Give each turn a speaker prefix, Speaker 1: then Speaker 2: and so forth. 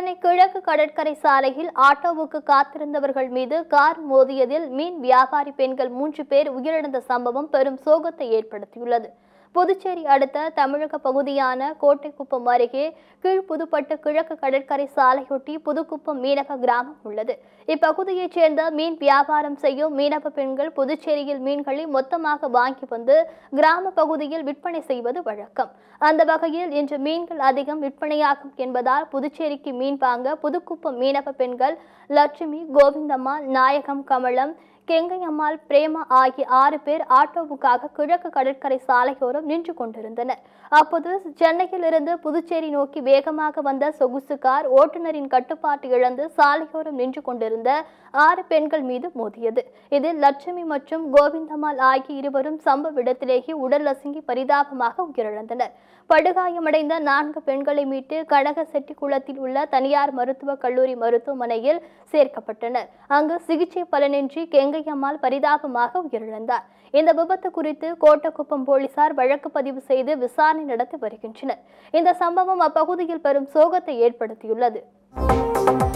Speaker 1: சென்னை கிழக்கு கடற்கரை சாலையில் ஆட்டோவுக்கு காத்திருந்தவர்கள் மீது கார் மோதியதில் மீன் வியாபாரி பெண்கள் மூன்று பேர் உயிரிழந்த சம்பவம் பெரும் சோகத்தை ஏற்படுத்தியுள்ளது புதுச்சேரி அடுத்த தமிழக பகுதியான கோட்டைக்குப்பம் அருகே கீழ்புதுப்பட்டு கிழக்கு கடற்கரை சாலையொட்டி புதுக்குப்பம் மீனவ கிராமம் உள்ளது இப்பகுதியைச் சேர்ந்த மீன் வியாபாரம் செய்யும் மீனவ பெண்கள் புதுச்சேரியில் மீன்களை மொத்தமாக வாங்கி வந்து கிராம பகுதியில் விற்பனை செய்வது வழக்கம் அந்த வகையில் இன்று மீன்கள் அதிகம் விற்பனையாகும் என்பதால் புதுச்சேரிக்கு மீன் வாங்க புதுக்குப்பம் மீனவ பெண்கள் லட்சுமி கோவிந்தம்மாள் நாயகம் கமலம் கெங்கையம்மாள் பிரேமா ஆகிய ஆறு பேர் ஆட்டோவுக்காக கிழக்கு கடற்கரை சாலையோரம் நின்று கொண்டிருந்தனர் அப்போது சென்னையில் இருந்து புதுச்சேரி நோக்கி வேகமாக வந்த சொகுசு கார் ஓட்டுநரின் கட்டுப்பாட்டு இழந்து சாலையோரம் நின்று கொண்டிருந்த ஆறு பெண்கள் மீது மோதியது இதில் லட்சுமி மற்றும் கோவிந்தம்மாள் ஆகிய இருவரும் சம்பவ இடத்திலேயே உடல் அசுங்கி பரிதாபமாக உயிரிழந்தனர் படுகாயமடைந்த நான்கு பெண்களை மீட்டு கனக செட்டிக்குளத்தில் உள்ள தனியார் மருத்துவக் கல்லூரி மருத்துவமனையில் சேர்க்கப்பட்டனர் அங்கு சிகிச்சை பலனின்றி கெங்கையம்மாள் பரிதாபமாக உயிரிழந்தார் இந்த விபத்து குறித்து கோட்டக்குப்பம் போலீசார் வழக்கு பதிவு செய்து விசாரணை நடத்தி வருகின்றனர் இந்த சம்பவம் அப்பகுதியில் பெரும் சோகத்தை ஏற்படுத்தியுள்ளது